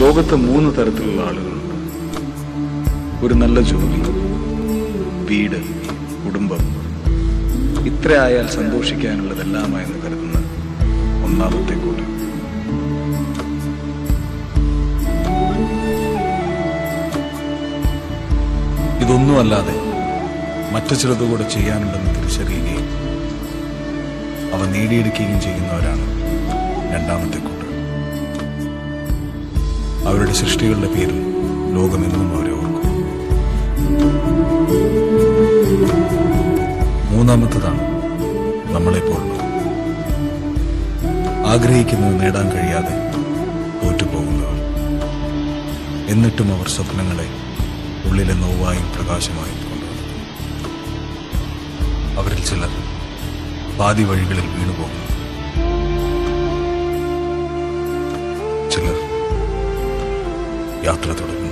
ലോകത്ത് മൂന്ന് തരത്തിലുള്ള ആളുകളുണ്ട് ഒരു നല്ല ജോലി വീട് കുടുംബം ഇത്ര ആയാൽ സന്തോഷിക്കാനുള്ളതെല്ലാമായെന്ന് കരുതുന്ന ഒന്നാമത്തെ കൂട്ടം ഇതൊന്നുമല്ലാതെ മറ്റു ചിലതുകൂടെ ചെയ്യാനുണ്ടെന്ന് തിരിച്ചറിയുകയും അവ നേടിയെടുക്കുകയും ചെയ്യുന്നവരാണ് രണ്ടാമത്തെ കൂട്ടർ അവരുടെ സൃഷ്ടികളുടെ പേരിൽ ലോകമെന്നും അവരെ ഓർക്കും മൂന്നാമത്തതാണ് നമ്മളെപ്പോലുള്ളത് ആഗ്രഹിക്കുന്നത് നേടാൻ കഴിയാതെ തോറ്റുപോകുന്നവർ എന്നിട്ടും അവർ സ്വപ്നങ്ങളെ ഉള്ളിലെ നോവായും പ്രകാശമായും കൊണ്ടുവന്നു അവരിൽ ചിലർ പാതി വഴികളിൽ വീണുപോകുന്നു ചിലർ യാത്ര തുടരുന്നു